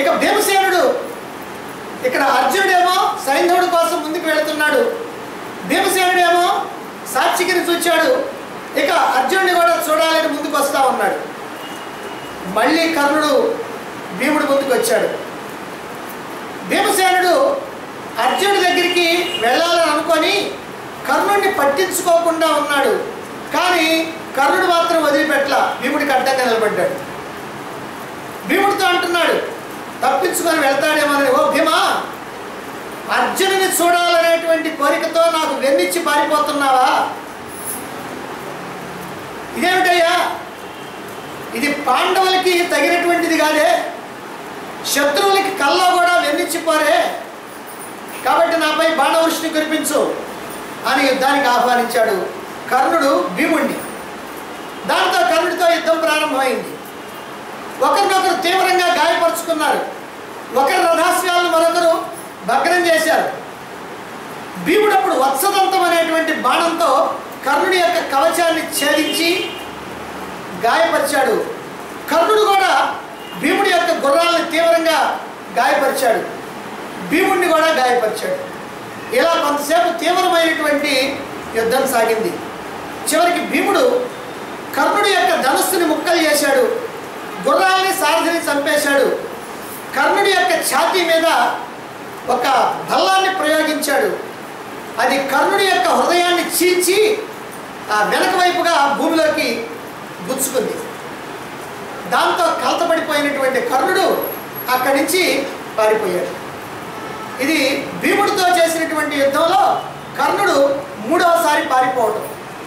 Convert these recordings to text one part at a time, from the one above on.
ఇక భీమసేనుడు ఇక్కడ అర్జునుడేమో సైంధవుడి కోసం ముందుకు వెళుతున్నాడు భీమసేనుడేమో సాక్షికిని చూచాడు ఇక అర్జునుడిని కూడా చూడాలని ముందుకు వస్తా ఉన్నాడు మళ్ళీ కర్ణుడు భీముడి ముందుకు వచ్చాడు భీమసేనుడు అర్జునుడి దగ్గరికి వెళ్ళాలని అనుకొని కర్ణుడిని పట్టించుకోకుండా ఉన్నాడు కానీ కర్ణుడు మాత్రం వదిలిపెట్ల భీముడికి అడ్డంగా నిలబడ్డాడు భీముడితో అంటున్నాడు తప్పించుకొని వెళ్తాడేమోనని ఓ భీమా అర్జునుని చూడాలనేటువంటి కోరికతో నాకు వెన్నిచ్చి పారిపోతున్నావా ఇదేమిటయ్యా ఇది పాండవులకి తగినటువంటిది కాదే శత్రువులకి కల్లో కూడా వెన్నిచ్చిపోరే కాబట్టి నాపై బాణవృష్టిని కురిపించు అని యుద్ధానికి ఆహ్వానించాడు కర్ణుడు భీముణ్ణి దాంతో కర్ణుడితో యుద్ధం ప్రారంభమైంది ఒకరినొకరు తీవ్రంగా గాయపరుచుకున్నారు ఒకరి రథాశ్వాలను మరొకరు భగ్నం చేశారు భీముడు అప్పుడు వత్సదంతం అనేటువంటి బాణంతో కర్ణుడి యొక్క కవచాన్ని ఛేదించి గాయపరిచాడు కర్ణుడు కూడా భీముడి యొక్క గుర్రాలను తీవ్రంగా గాయపరిచాడు భీముడిని కూడా గాయపరిచాడు ఇలా కొంతసేపు తీవ్రమైనటువంటి యుద్ధం సాగింది చివరికి భీముడు కర్ణుడి యొక్క ధనుస్సుని ముక్కలు చేశాడు గుర్రాలని సారథిని చంపేశాడు కర్ణుడి యొక్క ఛాతీ మీద ఒక భల్లాన్ని ప్రయోగించాడు అది కర్ణుడి యొక్క హృదయాన్ని చీల్చి ఆ వెనక వైపుగా భూమిలోకి గుచ్చుకుంది దాంతో కలతపడిపోయినటువంటి కర్ణుడు అక్కడి నుంచి పారిపోయాడు ఇది భీముడితో చేసినటువంటి యుద్ధంలో కర్ణుడు మూడవసారి పారిపోవటం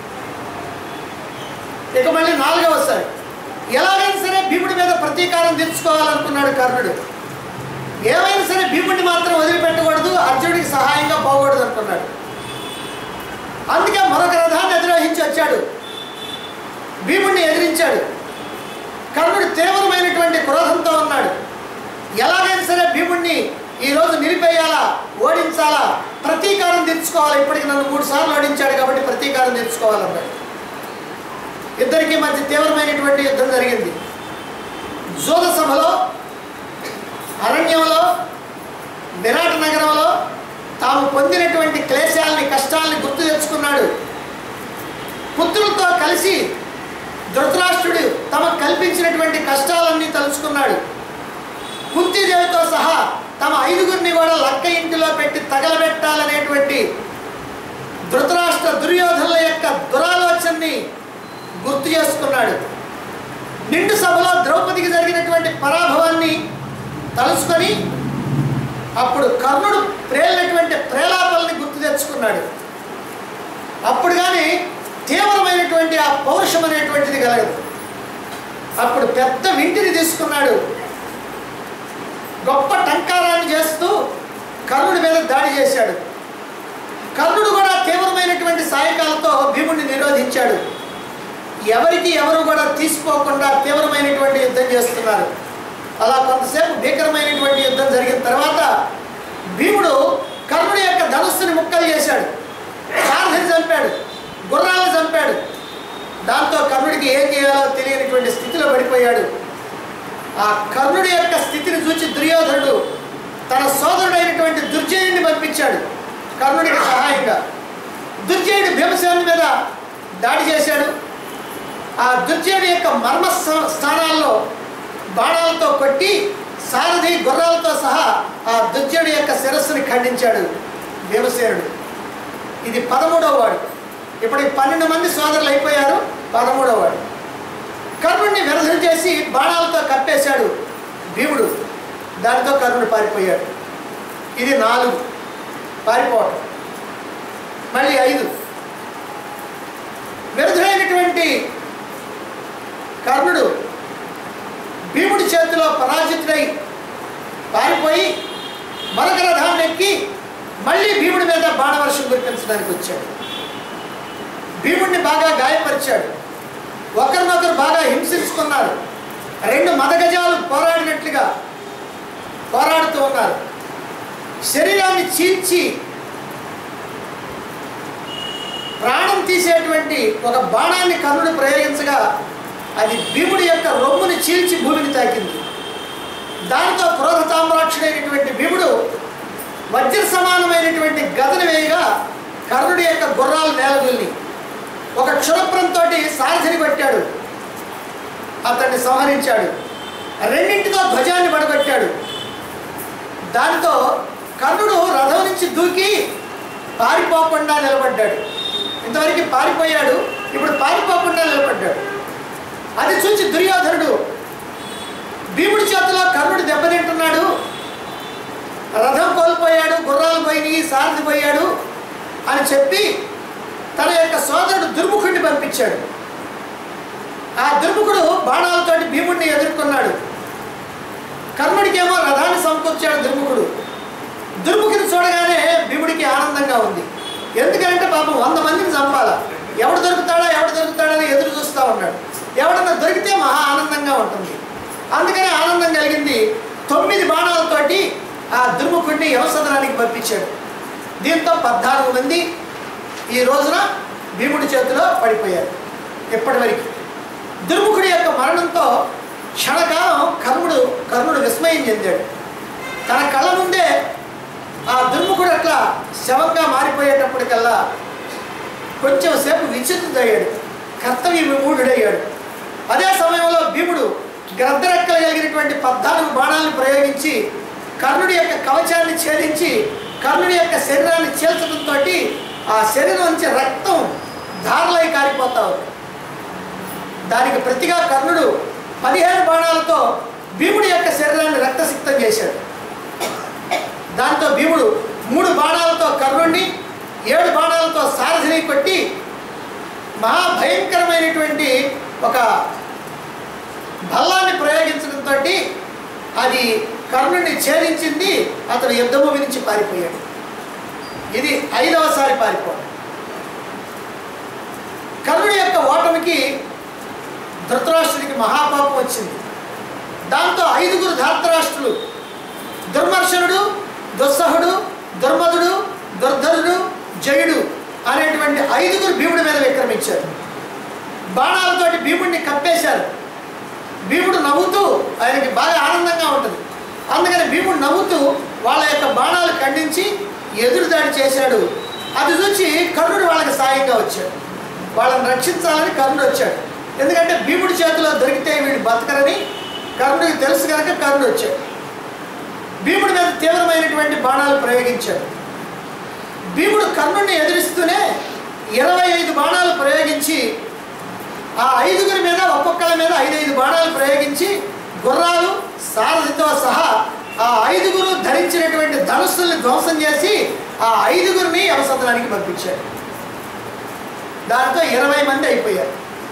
ఇక మళ్ళీ నాలుగవసారి ఎలాగైనా సరే భీముడి మీద ప్రతీకారం తీర్చుకోవాలనుకున్నాడు కర్ణుడు ఏమైనా సరే భీముడిని మాత్రం వదిలిపెట్టకూడదు అర్జునుడికి సహాయంగా పోకూడదు అనుకున్నాడు అందుకే మరొక రథాన్ని అధిరోహించి వచ్చాడు భీముడిని ఎదిరించాడు కర్ణుడు తీవ్రమైనటువంటి క్రోధంతో ఉన్నాడు ఎలాగైనా సరే భీముడిని ఈరోజు నిలిపేయాలా ఓడించాలా ప్రతీకారం తీర్చుకోవాలి ఇప్పటికి నన్ను మూడు సార్లు ఓడించాడు కాబట్టి ప్రతీకారం తీర్చుకోవాలన్నాడు ఇద్దరికి మధ్య తీవ్రమైనటువంటి యుద్ధం జరిగింది జోద సభలో అరణ్యంలో విరాట్ నగరంలో తాము పొందినటువంటి క్లేశాలని కష్టాలని గుర్తు తెచ్చుకున్నాడు పుత్రులతో కలిసి ధృతరాష్ట్రుడు తమకు కల్పించినటువంటి కష్టాలన్నీ తలుచుకున్నాడు కుంతీదేవితో సహా తమ ఐదుగురిని కూడా లక్క ఇంటిలో పెట్టి తగలబెట్టాలనేటువంటి ధృతరాష్ట్ర దుర్యోధనుల యొక్క దురాలోచనని గుర్తు చేసుకున్నాడు నిండు సభలో ద్రౌపదికి జరిగినటువంటి పరాభవాన్ని తలుసుకొని అప్పుడు కర్ణుడు ప్రేలినటువంటి ప్రేలాపల్ని గుర్తు తెచ్చుకున్నాడు అప్పుడు కానీ తీవ్రమైనటువంటి ఆ పౌరుషం అనేటువంటిది కలగదు అప్పుడు పెద్ద వింటిని తీసుకున్నాడు గొప్ప టంకారాన్ని చేస్తూ కర్ణుడి మీద దాడి చేశాడు కర్ణుడు కూడా తీవ్రమైనటువంటి సాయకాలతో భీముడిని నిరోధించాడు ఎవరికి ఎవరు కూడా తీసుకోకుండా తీవ్రమైనటువంటి యుద్ధం చేస్తున్నారు అలా కొంతసేపు భీకరమైనటువంటి యుద్ధం జరిగిన తర్వాత భీముడు కర్ణుడి యొక్క ధనుస్సుని ముక్కలు చేశాడు సారథిని చంపాడు గుర్రాలను చంపాడు దాంతో కర్ణుడికి ఏం చేయాలో తెలియనటువంటి స్థితిలో పడిపోయాడు ఆ కర్ణుడి యొక్క స్థితిని చూసి దుర్యోధనుడు తన సోదరుడైనటువంటి దుర్జయుడిని పంపించాడు కర్ణుడికి సహాయంగా దుర్జయుడు భీమసేనుడి మీద దాడి చేశాడు ఆ దుర్జయుడి యొక్క మర్మ స్థా- స్థానాల్లో బాణాలతో కొట్టి సారథి గుర్రాలతో సహా ఆ దుర్జయుడి యొక్క శిరస్సుని ఖండించాడు భీమసేనుడు ఇది పదమూడవ వాడు ఇప్పటికి పన్నెండు మంది సోదరులు అయిపోయారు పదమూడవ వాడు కర్ణుడిని విరధం చేసి బాణాలతో కప్పేశాడు భీముడు దానితో కర్ణుడు పారిపోయాడు ఇది నాలుగు పారిపోవటం మళ్ళీ ఐదు విరుద్ధుడైనటువంటి కర్ణుడు భీముడి చేతిలో పరాజితుడై పారిపోయి మరొక రథాన్ని ఎక్కి మళ్ళీ భీముడి మీద బాణవర్షం కురిపించడానికి వచ్చాడు భీముడిని బాగా గాయపరిచాడు ఒకరినొకరు బాగా హింసించుకున్నారు రెండు మదగజాలు పోరాడినట్లుగా పోరాడుతూ ఉన్నారు శరీరాన్ని చీల్చి ప్రాణం తీసేటువంటి ఒక బాణాన్ని కర్ణుడు ప్రయోగించగా అది భీముడి యొక్క రొమ్ముని చీల్చి భూమిని తాకింది దానితో క్రోధత అయినటువంటి భీముడు వజ్ర సమానమైనటువంటి గదను వేయగా కర్ణుడి యొక్క గుర్రాలు నేలగుల్ని ఒక క్షురప్రంతో సారథిని కొట్టాడు అతన్ని సంహరించాడు రెండింటితో ధ్వజాన్ని పడగొట్టాడు దానితో కర్ణుడు రథం నుంచి దూకి పారిపోకుండా నిలబడ్డాడు ఇంతవరకు పారిపోయాడు ఇప్పుడు పారిపోకుండా నిలబడ్డాడు అది చూసి దుర్యోధనుడు భీముడి చేతిలో కర్ణుడు దెబ్బతింటున్నాడు రథం కోల్పోయాడు గుర్రాలు పోయినాయి సారథి పోయాడు అని చెప్పి తన యొక్క సోదరుడు దుర్ముఖుడిని పంపించాడు ఆ దుర్ముఖుడు బాణాలతోటి భీముడిని ఎదుర్కొన్నాడు కర్ణుడికేమో రథాన్ని సమకూర్చాడు దుర్ముఖుడు దుర్ముఖుని చూడగానే భీముడికి ఆనందంగా ఉంది ఎందుకంటే పాపం వంద మందిని చంపాల ఎవడు దొరుకుతాడా ఎవడు దొరుకుతాడని ఎదురు చూస్తూ ఉన్నాడు ఎవడన్నా దొరికితే మహా ఆనందంగా ఉంటుంది అందుకని ఆనందం కలిగింది తొమ్మిది బాణాలతోటి ఆ దుర్ముఖుడిని యవసదనానికి పంపించాడు దీంతో పద్నాలుగు మంది ఈ రోజున భీముడి చేతిలో పడిపోయారు ఇప్పటివరకు దుర్ముఖుడి యొక్క మరణంతో క్షణకాలం కర్ణుడు కర్ణుడు విస్మయం చెందాడు తన కళ్ళ ముందే ఆ దుర్ముఖుడు అట్లా శవంగా మారిపోయేటప్పటికల్లా కొంచెం సేపు విచిత్రుడయ్యాడు కర్తవ్య విమూఢుడయ్యాడు అదే సమయంలో భీముడు గ్రద్దరెక్కలు కలిగినటువంటి పద్నాలుగు బాణాలను ప్రయోగించి కర్ణుడి యొక్క కవచాన్ని ఛేదించి కర్ణుడి యొక్క శరీరాన్ని చీల్చడంతో ఆ శరీరం నుంచి రక్తం ధారలై కారిపోతా ఉంది దానికి ప్రతిగా కర్ణుడు పదిహేను బాణాలతో భీముడి యొక్క శరీరాన్ని రక్తసిక్తం చేశాడు దాంతో భీముడు మూడు బాణాలతో కర్ణుడిని ఏడు బాణాలతో సారథిని కొట్టి మహాభయంకరమైనటువంటి ఒక భల్లాన్ని ప్రయోగించడంతో అది కర్ణుడిని ఛేదించింది అతను యుద్ధభూమి నుంచి పారిపోయాడు ఇది ఐదవసారి పారిపోవడం కర్ణుడి యొక్క ఓటమికి ధృతరాష్ట్రుడికి మహాపాపం వచ్చింది దాంతో ఐదుగురు ధార్తరాష్ట్రులు దుర్మర్షనుడు దుస్సహుడు దుర్మధుడు దుర్ధరుడు జయుడు అనేటువంటి ఐదుగురు భీముడి మీద విక్రమించారు బాణాలతోటి భీముడిని కప్పేశారు భీముడు నవ్వుతూ ఆయనకి బాగా ఆనందంగా ఉంటుంది అందుకని భీముడు నవ్వుతూ వాళ్ళ యొక్క బాణాలు ఖండించి ఎదురుదాడి చేశాడు అది చూసి కర్ణుడు వాళ్ళకి సాయంగా వచ్చాడు వాళ్ళని రక్షించాలని కర్ణుడు వచ్చాడు ఎందుకంటే భీముడి చేతిలో దొరికితే వీడు బతకరని కర్ణుడికి తెలుసు కనుక కర్ణుడు వచ్చాడు భీముడి మీద తీవ్రమైనటువంటి బాణాలు ప్రయోగించాడు భీముడు కర్ణుడిని ఎదిరిస్తూనే ఇరవై ఐదు బాణాలు ప్రయోగించి ఆ ఐదుగురి మీద ఒక్కొక్కరి మీద ఐదైదు బాణాలు ప్రయోగించి గుర్రాలు సారథితో సహా ఆ ఐదుగురు ధరించినటువంటి ధనుస్సుల్ని ధ్వంసం చేసి ఆ ఐదుగురిని అవసరానికి పంపించాడు దాంతో ఇరవై మంది అయిపోయారు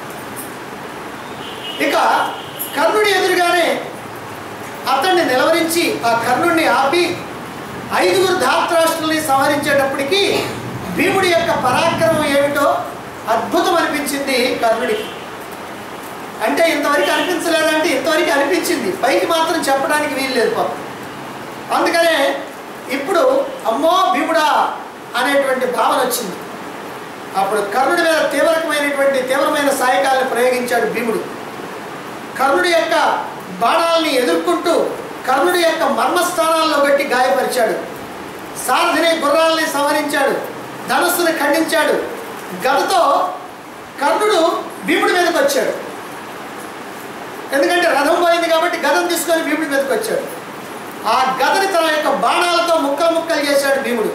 ఇక కర్ణుడి ఎదురుగానే అతన్ని నిలవరించి ఆ కర్ణుడిని ఆపి ఐదుగురు ధార్తరాష్ట్రుల్ని సంహరించేటప్పటికి భీముడి యొక్క పరాక్రమం ఏమిటో అద్భుతం అనిపించింది కర్ణుడికి అంటే ఇంతవరకు అనిపించలేదంటే ఇంతవరకు అనిపించింది పైకి మాత్రం చెప్పడానికి వీలు లేదు పాపం అందుకనే ఇప్పుడు అమ్మో భీముడా అనేటువంటి భావన వచ్చింది అప్పుడు కర్ణుడి మీద తీవ్రమైనటువంటి తీవ్రమైన సాయకాలను ప్రయోగించాడు భీముడు కర్ణుడి యొక్క బాణాలని ఎదుర్కొంటూ కర్ణుడి యొక్క మర్మస్థానాల్లో పెట్టి గాయపరిచాడు సారథిని గుర్రాలని సంహరించాడు ధనస్సుని ఖండించాడు గదతో కర్ణుడు భీముడి మీదకి వచ్చాడు ఎందుకంటే రథం పోయింది కాబట్టి గదను తీసుకొని భీముడి మీదకి వచ్చాడు ఆ గదని తన యొక్క బాణాలతో ముక్కలు ముక్కలు చేశాడు భీముడు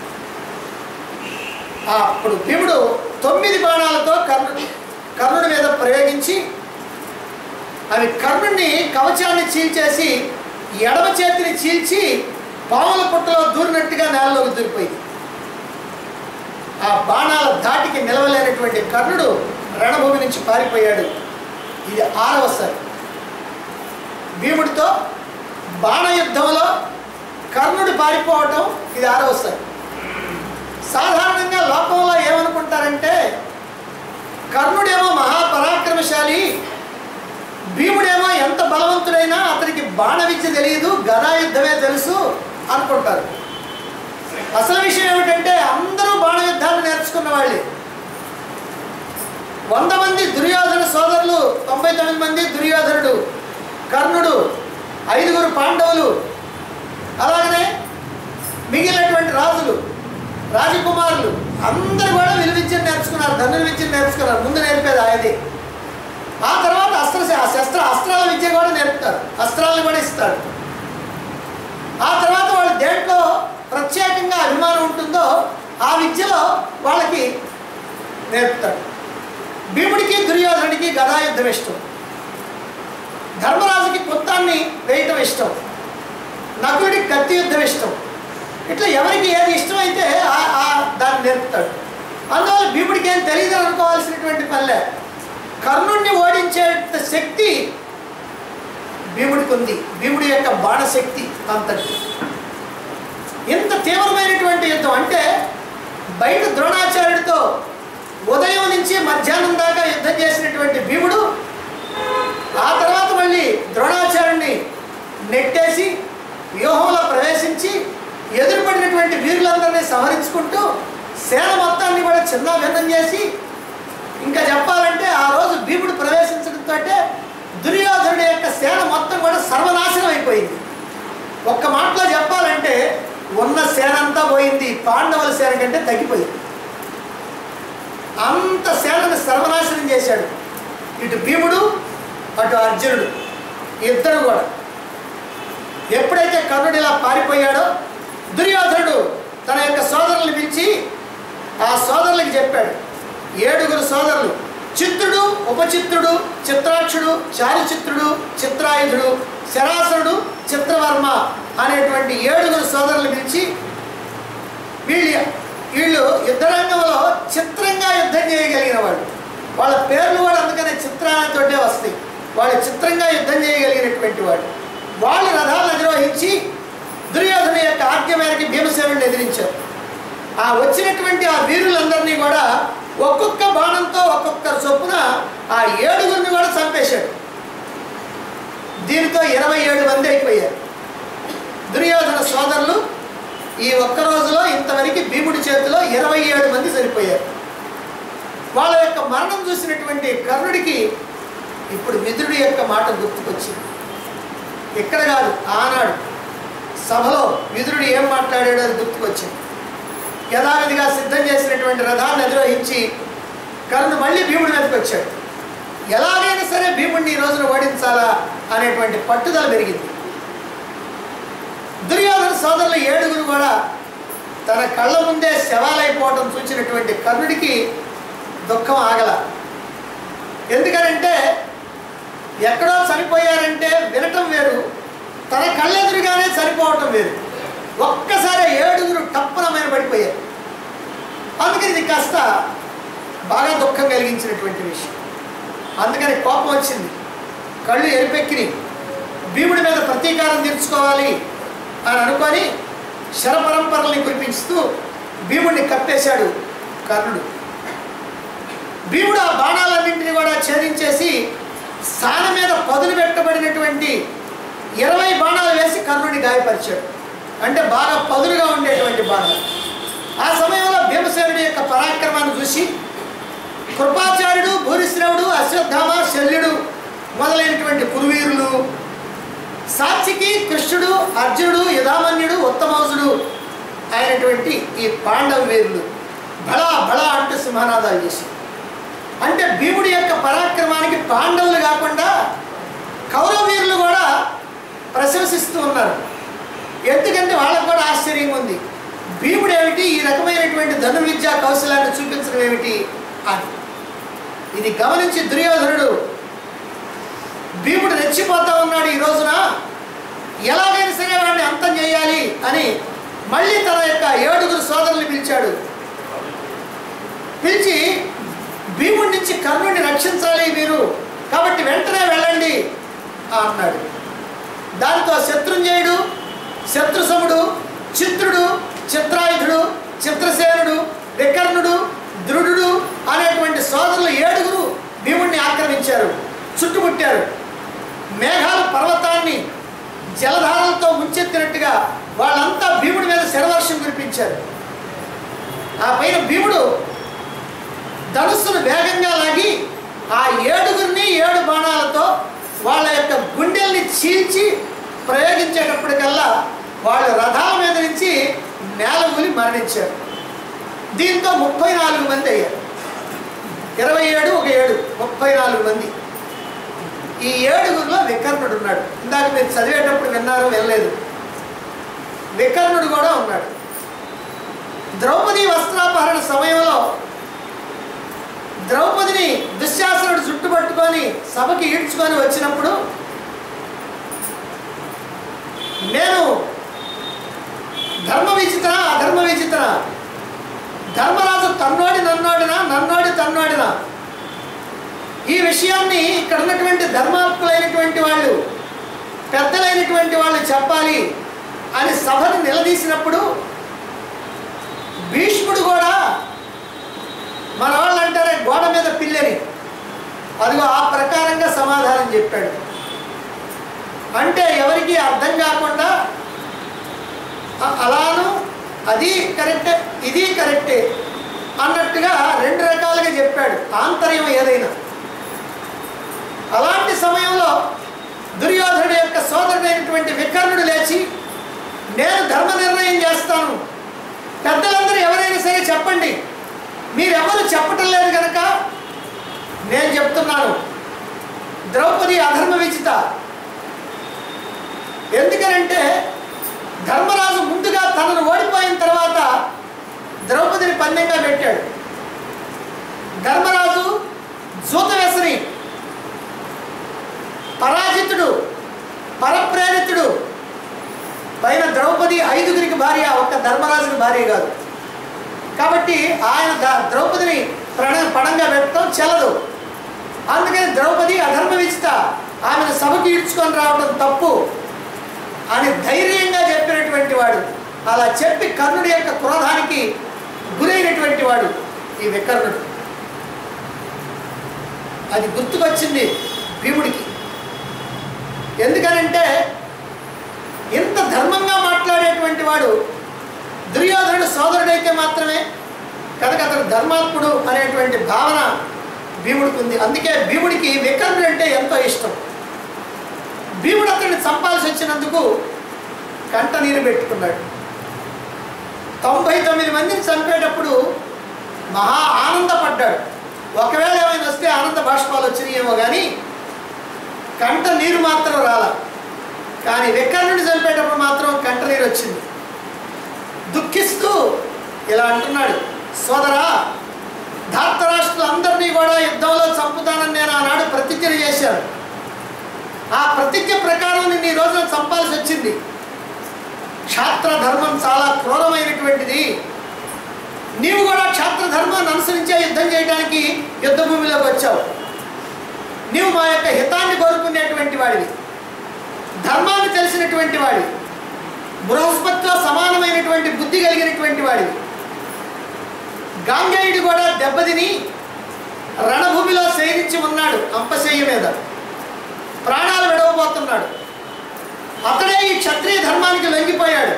ఆ అప్పుడు భీముడు తొమ్మిది బాణాలతో కర్ణుడు కర్ణుడి మీద ప్రయోగించి అవి కర్ణుడిని కవచాన్ని చీల్చేసి ఎడమ చేతిని చీల్చి పాముల పుట్టలో దూరినట్టుగా నేలలోకి దూరిపోయింది ఆ బాణాల ధాటికి నిలవలేనటువంటి కర్ణుడు రణభూమి నుంచి పారిపోయాడు ఇది ఆరవసారి భీముడితో బాణ యుద్ధంలో కర్ణుడు పారిపోవటం ఇది ఆరవసారి సాధారణంగా లోకంలో ఏమనుకుంటారంటే కర్ణుడేమో మహాపరాక్రమశాలి భీముడేమో ఎంత బలవంతుడైనా అతనికి బాణ విద్య తెలియదు గదా యుద్ధమే తెలుసు అనుకుంటారు అసలు విషయం ఏమిటంటే అందరూ బాణ యుద్ధాన్ని నేర్చుకున్న వాళ్ళే వంద మంది దుర్యోధన సోదరులు తొంభై తొమ్మిది మంది దుర్యోధనుడు కర్ణుడు ఐదుగురు పాండవులు అలా రాజకుమారులు అందరూ కూడా విలువిద్యను నేర్చుకున్నారు ధనుర్విద్యను నేర్చుకున్నారు ముందు నేర్పేది ఆయనే ఆ తర్వాత అస్త్ర ఆ శస్త్ర అస్త్రాల విద్య కూడా నేర్పుతారు అస్త్రాలను కూడా ఇస్తాడు ఆ తర్వాత వాళ్ళు దేంట్లో ప్రత్యేకంగా అభిమానం ఉంటుందో ఆ విద్యలో వాళ్ళకి నేర్పుతాడు భీముడికి దుర్యోధనుడికి గదాయుద్ధం ఇష్టం ధర్మరాజుకి కొత్తాన్ని వేయటం ఇష్టం నకుడికి కత్తి యుద్ధం ఇష్టం ఇట్లా ఎవరికి ఏది ఇష్టమైతే ఆ- ఆ దాన్ని నేర్పుతాడు అందువల్ల భీముడికి ఏం తెలియదు అనుకోవాల్సినటువంటి పనిలే కర్ణుణ్ణి ఓడించే శక్తి భీముడికి ఉంది భీముడి యొక్క బాణశక్తి అంతటి ఇంత తీవ్రమైనటువంటి యుద్ధం అంటే బయట ద్రోణాచార్యుడితో ఉదయం నుంచి మధ్యాహ్నం దాకా యుద్ధం చేసినటువంటి భీముడు ఆ తర్వాత మళ్ళీ ద్రోణాచార్యుడిని నెట్టేసి వ్యూహంలో ప్రవేశించి ఎదురుపడినటువంటి వీరులందరినీ సంహరించుకుంటూ సేన మొత్తాన్ని కూడా చిన్న భిన్నం చేసి ఇంకా చెప్పాలంటే ఆ రోజు భీముడు ప్రవేశించడంతో దుర్యోధనుడి యొక్క సేన మొత్తం కూడా సర్వనాశనం అయిపోయింది ఒక్క మాటలో చెప్పాలంటే ఉన్న సేన అంతా పోయింది పాండవుల సేన కంటే తగ్గిపోయింది అంత సేనను సర్వనాశనం చేశాడు ఇటు భీముడు అటు అర్జునుడు ఇద్దరు కూడా ఎప్పుడైతే కర్ణుడు ఇలా పారిపోయాడో దుర్యోధనుడు తన యొక్క సోదరుల్ని పిలిచి ఆ సోదరులకి చెప్పాడు ఏడుగురు సోదరులు చిత్రుడు ఉపచిత్రుడు చిత్రాక్షుడు చారిచిత్రుడు చిత్రాయుధుడు శరాసురుడు చిత్రవర్మ అనేటువంటి ఏడుగురు సోదరులు పిలిచి వీళ్ళు వీళ్ళు యుద్ధరంగంలో చిత్రంగా యుద్ధం చేయగలిగిన వాళ్ళు వాళ్ళ పేర్లు కూడా అందుకనే చిత్రాలతోటే వస్తాయి వాళ్ళు చిత్రంగా యుద్ధం చేయగలిగినటువంటి వాడు వాళ్ళు రథాలను అధిరోహించి దుర్యోధన యొక్క ఆజ్ఞ మేరకు భీమసేనుడిని ఎదిరించారు ఆ వచ్చినటువంటి ఆ వీరులందరినీ కూడా ఒక్కొక్క బాణంతో ఒక్కొక్క చొప్పున ఆ ఏడుగురిని కూడా చంపేశాడు దీనితో ఇరవై ఏడు మంది అయిపోయారు దుర్యోధన సోదరులు ఈ ఒక్క రోజులో ఇంతవరకు భీముడి చేతిలో ఇరవై ఏడు మంది సరిపోయారు వాళ్ళ యొక్క మరణం చూసినటువంటి కర్ణుడికి ఇప్పుడు మిత్రుడి యొక్క మాట గుర్తుకొచ్చింది ఇక్కడ కాదు ఆనాడు సభలో విదురుడు ఏం మాట్లాడాడో అది గుర్తుకొచ్చింది యథావిధిగా సిద్ధం చేసినటువంటి రథాన్ని అధిరోహించి కర్ణుడు మళ్ళీ భీముడి మీదకి వచ్చాడు ఎలాగైనా సరే భీముడిని ఈ రోజున ఓడించాలా అనేటువంటి పట్టుదల పెరిగింది దుర్యోధన సోదరులు ఏడుగురు కూడా తన కళ్ళ ముందే శవాలైపోవటం చూసినటువంటి కర్ణుడికి దుఃఖం ఆగల ఎందుకనంటే ఎక్కడో చనిపోయారంటే వినటం వేరు తన కళ్ళెదురుగానే చనిపోవటం వేరు ఒక్కసారి ఏడుగురు టప్పనమైన పడిపోయారు అందుకని ఇది కాస్త బాగా దుఃఖం కలిగించినటువంటి విషయం అందుకని కోపం వచ్చింది కళ్ళు ఎరిపెక్కిని భీముడి మీద ప్రతీకారం తీర్చుకోవాలి అని అనుకొని శరపరంపరల్ని కురిపిస్తూ భీముడిని కప్పేశాడు కర్ణుడు భీముడు ఆ బాణాలన్నింటినీ కూడా ఛేదించేసి సాన మీద పదులు పెట్టబడినటువంటి ఇరవై బాణాలు వేసి కర్ణుడిని గాయపరిచాడు అంటే బాగా పదులుగా ఉండేటువంటి బాణాలు ఆ సమయంలో భీమసేనుడి యొక్క పరాక్రమాన్ని చూసి కృపాచార్యుడు భూరిశ్రవుడు అశ్వత్థామ శల్యుడు మొదలైనటువంటి కురువీరులు సాత్వికి కృష్ణుడు అర్జునుడు యుధామన్యుడు ఉత్తమౌసుడు అయినటువంటి ఈ పాండవ వీరులు బళా బళా అంటూ సింహనాదాలు చేసి అంటే భీముడి యొక్క పరాక్రమానికి పాండవులు కాకుండా కౌరవ వీరులు కూడా ప్రశంసిస్తూ ఉన్నారు ఎందుకంటే వాళ్ళకు కూడా ఆశ్చర్యంగా ఉంది భీముడు ఏమిటి ఈ రకమైనటువంటి ధనుర్విద్యా కౌశలాన్ని చూపించడం ఏమిటి అని ఇది గమనించి దుర్యోధనుడు భీముడు రెచ్చిపోతా ఉన్నాడు ఈ రోజున ఎలాగైనా సరే వాడిని అంతం చేయాలి అని మళ్ళీ తన యొక్క ఏడుగురు సోదరుల్ని పిలిచాడు పిలిచి భీముడి నుంచి కర్ణుడిని రక్షించాలి మీరు కాబట్టి వెంటనే వెళ్ళండి అన్నాడు దాంతో శత్రుంజయుడు శత్రుసముడు చిత్రుడు చిత్రాయుధుడు చిత్రసేనుడు వికర్ణుడు దృఢుడు అనేటువంటి సోదరులు ఏడుగురు భీముడిని ఆక్రమించారు చుట్టుముట్టారు మేఘాలు పర్వతాన్ని జలధారలతో ముంచెత్తినట్టుగా వాళ్ళంతా భీముడి మీద శరవర్షం కురిపించారు ఆ పైన భీముడు ధనుస్సును వేగంగా లాగి ఆ ఏడుగురిని ఏడు బాణాలతో వాళ్ళ యొక్క గుండెల్ని చీల్చి ప్రయోగించేటప్పటికల్లా వాళ్ళు రథాల మీద నుంచి నేల కూలి మరణించారు దీంతో ముప్పై నాలుగు మంది అయ్యారు ఇరవై ఏడు ఒక ఏడు ముప్పై నాలుగు మంది ఈ ఏడుగురిలో వికర్ణుడు ఉన్నాడు ఇందాక మీరు చదివేటప్పుడు విన్నారో వెళ్ళలేదు వికర్ణుడు కూడా ఉన్నాడు ద్రౌపది వస్త్రాపహరణ సమయంలో ద్రౌపదిని దుశ్శాసనుడు చుట్టుపట్టుకొని సభకి ఈడ్చుకొని వచ్చినప్పుడు నేను ధర్మ విచిత్ర అధర్మ విచిత్ర ధర్మరాజు తన్నోడి నన్నోడినా నన్నోడి తన్నోడినా ఈ విషయాన్ని ఇక్కడ ఉన్నటువంటి ధర్మాత్ములైనటువంటి వాళ్ళు పెద్దలైనటువంటి వాళ్ళు చెప్పాలి అని సభను నిలదీసినప్పుడు భీష్ముడు కూడా మన వాళ్ళు అంటారే గోడ మీద పిల్లని అదిగో ఆ ప్రకారంగా సమాధానం చెప్పాడు అంటే ఎవరికి అర్థం కాకుండా "అ- అలాను అది కరెక్టే ఇది కరెక్టే అన్నట్టుగా రెండు రకాలుగా చెప్పాడు ఆంతర్యం ఏదైనా అలాంటి సమయంలో దుర్యోధనుడి యొక్క సోదరుడైనటువంటి వికర్ణుడు లేచి నేను ధర్మ నిర్ణయం చేస్తాను పెద్దలందరూ ఎవరైనా సరే చెప్పండి మీరెవరు చెప్పటం లేదు కనుక నేను చెప్తున్నాను ద్రౌపది అధర్మ విచిత ఎందుకనంటే ధర్మరాజు ముందుగా తనను ఓడిపోయిన తర్వాత ద్రౌపదిని పందెంగా పెట్టాడు ధర్మరాజు జూతవ్యసని పరాజితుడు పరప్రేరితుడు పైన ద్రౌపది ఐదుగురికి భార్య ఒక్క ధర్మరాజుకి భార్య కాదు కాబట్టి ఆయన ద- ద్రౌపదిని ప్రణం పణంగా పెట్టడం చెల్లదు అందుకని ద్రౌపది అధర్మ విచిత ఆమెను సభకి ఈడ్చుకొని రావడం తప్పు అని ధైర్యంగా చెప్పినటువంటి వాడు అలా చెప్పి కర్ణుడి యొక్క క్రోధానికి గురైనటువంటి వాడు ఈ వికర్ణుడు అది గుర్తుకొచ్చింది భీముడికి ఎందుకనంటే ఇంత ధర్మంగా మాట్లాడేటువంటి వాడు దుర్యోధనుడు సోదరుడైతే మాత్రమే కనుక అతడు ధర్మాత్ముడు అనేటువంటి భావన భీముడికి ఉంది అందుకే భీముడికి వికర్ణుడు అంటే ఎంతో ఇష్టం భీముడు అతన్ని చంపాల్సి వచ్చినందుకు కంట నీరు పెట్టుకున్నాడు తొంభై తొమ్మిది మందిని చంపేటప్పుడు మహా ఆనందపడ్డాడు ఒకవేళ ఏమైనా వస్తే ఆనంద బాష్పాలు వచ్చినాయేమో కానీ కంట నీరు మాత్రం రాల కానీ వికర్ణుని చంపేటప్పుడు మాత్రం కంట నీరు వచ్చింది దుఃఖిస్తూ ఇలా అంటున్నాడు సోదరా ధార్తరాష్ట్రులందరినీ కూడా యుద్ధంలో చంపుతానని నేను ఆనాడు ప్రతిజ్ఞ చేశాను ఆ ప్రతిజ్ఞ ప్రకారం నిన్ను ఈ రోజున చంపాల్సి వచ్చింది క్షాత్ర ధర్మం చాలా క్రూరమైనటువంటిది నీవు కూడా క్షాత్ర ధర్మాన్ని అనుసరించే యుద్ధం చేయడానికి యుద్ధ భూమిలోకి వచ్చావు నీవు మా యొక్క హితాన్ని కోరుకునేటువంటి వాడివి ధర్మాన్ని తెలిసినటువంటి వాడివి బృహస్పతితో సమానమైనటువంటి బుద్ధి కలిగినటువంటి వాడివి గాంగేయుడు కూడా దెబ్బతిని రణభూమిలో శయనించి ఉన్నాడు అంపశయ్య మీద ప్రాణాలు విడవబోతున్నాడు అతడే ఈ క్షత్రియ ధర్మానికి లొంగిపోయాడు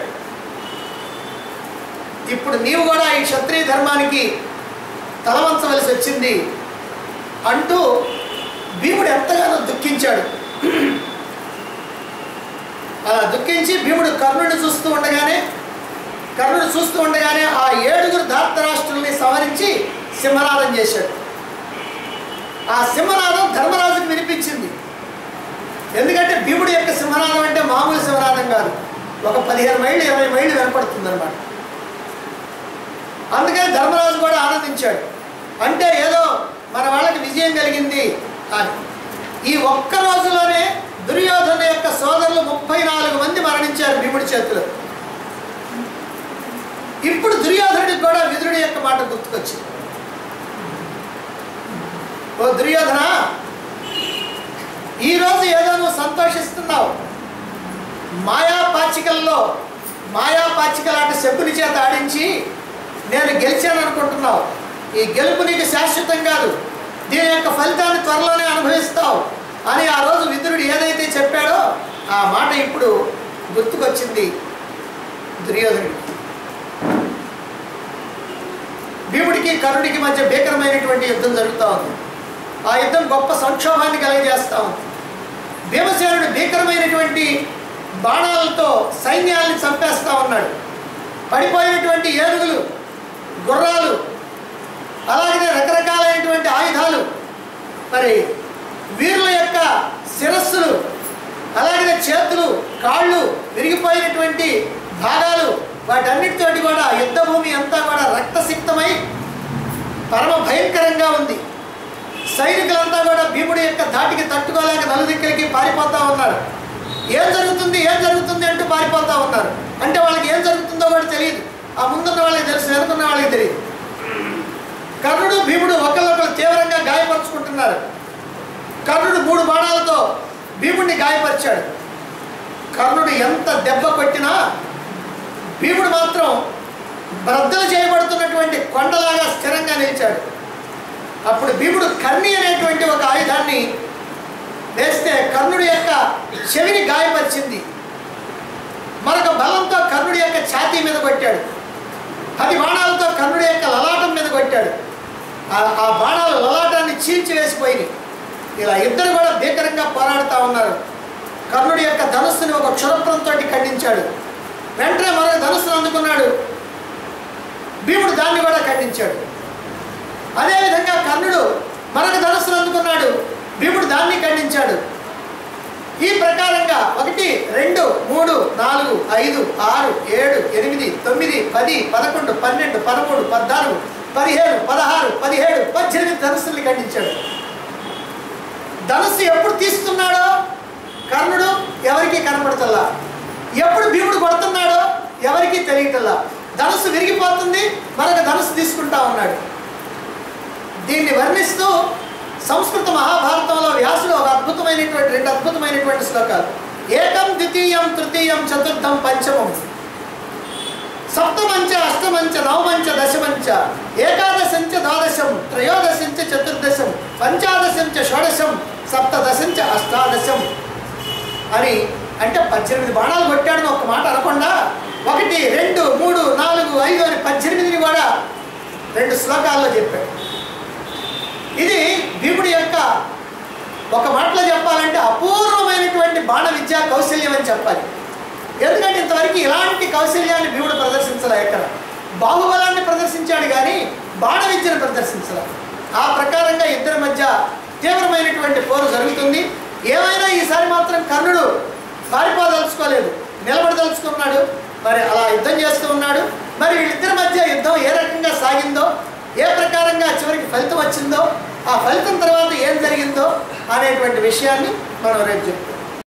ఇప్పుడు నీవు కూడా ఈ క్షత్రియ ధర్మానికి తలవంచవలసి వచ్చింది అంటూ భీముడు ఎంతగానో దుఃఖించాడు అలా దుఃఖించి భీముడు కర్ణుడిని చూస్తూ ఉండగానే కర్ణుడు చూస్తూ ఉండగానే ఆ ఏడుగురు ధార్తరాష్ట్రుల్ని సంహరించి సింహనాదం చేశాడు ఆ సింహనాదం ధర్మరాజుకు వినిపించింది ఎందుకంటే భీముడి యొక్క సింహనాదం అంటే మామూలు సింహనాదం కాదు ఒక పదిహేను మైళ్ళు ఇరవై మైళ్ళు వినపడుతుంది అనమాట అందుకని ధర్మరాజు కూడా ఆనందించాడు అంటే ఏదో మన వాళ్ళకి విజయం కలిగింది అని ఈ ఒక్క రోజులోనే దుర్యోధన యొక్క సోదరులు ముప్పై నాలుగు మంది మరణించారు భీముడి చేతిలో ఇప్పుడు దుర్యోధనుడికి కూడా విదురుడి యొక్క మాట గుర్తుకొచ్చింది ఓ దుర్యోధన ఈరోజు ఏదో నువ్వు సంతోషిస్తున్నావు మాయా పాచికల్లో మాయా పాచికలాంటి అంటే శకుని చేత ఆడించి నేను గెలిచాను అనుకుంటున్నావు ఈ గెలుపు నీకు శాశ్వతం కాదు దీని యొక్క ఫలితాన్ని త్వరలోనే అనుభవిస్తావు అని ఆ రోజు విదురుడు ఏదైతే చెప్పాడో ఆ మాట ఇప్పుడు గుర్తుకొచ్చింది దుర్యోధనుడికి భీముడికి కర్ణుడికి మధ్య భీకరమైనటువంటి యుద్ధం జరుగుతూ ఉంది ఆ యుద్ధం గొప్ప సంక్షోభాన్ని కలగజేస్తూ ఉంది భీమసేనుడు భీకరమైనటువంటి బాణాలతో సైన్యాల్ని చంపేస్తా ఉన్నాడు పడిపోయినటువంటి ఏనుగులు గుర్రాలు అలాగే రకరకాలైనటువంటి ఆయుధాలు మరి వీరుల యొక్క శిరస్సులు అలాగే చేతులు కాళ్ళు విరిగిపోయినటువంటి భాగాలు వాటన్నిటితోటి కూడా యుద్ధ భూమి అంతా కూడా రక్తసిక్తమై పరమ భయంకరంగా ఉంది సైనికులంతా కూడా భీముడి యొక్క ధాటికి తట్టుకోలేక నలుదిక్కలకి పారిపోతా ఉన్నారు ఏం జరుగుతుంది ఏం జరుగుతుంది అంటూ పారిపోతా ఉన్నారు అంటే వాళ్ళకి ఏం జరుగుతుందో కూడా తెలియదు ఆ ముందున్న వాళ్ళకి తెలుసు వెనుకున్న వాళ్ళకి తెలియదు కర్ణుడు భీముడు ఒకళ్ళొకరు తీవ్రంగా గాయపరుచుకుంటున్నారు కర్ణుడు మూడు బాణాలతో భీముడిని గాయపరిచాడు కర్ణుడు ఎంత దెబ్బ కొట్టినా భీముడు మాత్రం బ్రద్దలు చేయబడుతున్నటువంటి కొండలాగా స్థిరంగా నిలిచాడు అప్పుడు భీముడు కర్ణి అనేటువంటి ఒక ఆయుధాన్ని వేస్తే కర్ణుడి యొక్క చెవిని గాయపరిచింది మరొక బలంతో కర్ణుడి యొక్క ఛాతీ మీద కొట్టాడు పది బాణాలతో కర్ణుడి యొక్క లలాటం మీద కొట్టాడు ఆ- ఆ బాణాలు లలాటాన్ని చీల్చి వేసిపోయినాయి ఇలా ఇద్దరు కూడా భీకరంగా పోరాడుతూ ఉన్నారు కర్ణుడి యొక్క ధనుస్సుని ఒక క్షురప్రంతో ఖండించాడు వెంటనే మరొక ధనుస్సును అందుకున్నాడు భీముడు దాన్ని కూడా ఖండించాడు అదేవిధంగా కర్ణుడు మరొక ధనుస్సును అందుకున్నాడు భీముడు దాన్ని ఖండించాడు ఈ ప్రకారంగా ఒకటి రెండు మూడు నాలుగు ఐదు ఆరు ఏడు ఎనిమిది తొమ్మిది పది పదకొండు పన్నెండు పదమూడు పద్నాలుగు పదిహేడు పదహారు పదిహేడు పద్దెనిమిది ధనుస్సుల్ని ఖండించాడు ధనుస్సు ఎప్పుడు తీస్తున్నాడో కర్ణుడు ఎవరికి కనపడతల్లా ఎప్పుడు భీముడు కొడుతున్నాడో ఎవరికి తెలియటల్లా ధనుస్సు విరిగిపోతుంది మరొక ధనుస్సు తీసుకుంటా ఉన్నాడు దీన్ని వర్ణిస్తూ సంస్కృత మహాభారతంలో వ్యాసుడు ఒక అద్భుతమైనటువంటి రెండు అద్భుతమైనటువంటి శ్లోకాలు ఏకం ద్వితీయం తృతీయం చతుర్థం పంచమం సప్తమంచ అష్టమంచ నవమంచ దశమంచ ఏకాదశంచ ద్వాదశం త్రయోదశంచ చతుర్దశం పంచాదశంచ షోడశం సప్తదశంచ అష్టాదశం అని అంటే పద్దెనిమిది బాణాలు కొట్టాడని ఒక మాట అనకుండా ఒకటి రెండు మూడు నాలుగు ఐదు అని పద్దెనిమిదిని కూడా రెండు శ్లోకాల్లో చెప్పాడు ఇది భీముడి యొక్క ఒక మాటలో చెప్పాలంటే అపూర్వమైనటువంటి బాణ విద్యా కౌశల్యం అని చెప్పాలి ఎందుకంటే ఇంతవరకు ఇలాంటి కౌశల్యాన్ని భీముడు ప్రదర్శించలే ఎక్కడ బాహుబలాన్ని ప్రదర్శించాడు కానీ బాణ విద్యను ప్రదర్శించలే ఆ ప్రకారంగా ఇద్దరి మధ్య తీవ్రమైనటువంటి పోరు జరుగుతుంది ఏమైనా ఈసారి మాత్రం కర్ణుడు పారిపోదలుచుకోలేదు నిలబడదలుచుకున్నాడు మరి అలా యుద్ధం చేస్తూ ఉన్నాడు మరి వీళ్ళిద్దరి మధ్య యుద్ధం ఏ రకంగా సాగిందో ఏ ప్రకారంగా చివరికి ఫలితం వచ్చిందో ఆ ఫలితం తర్వాత ఏం జరిగిందో అనేటువంటి విషయాన్ని మనం రేపు చెప్పుకుందాం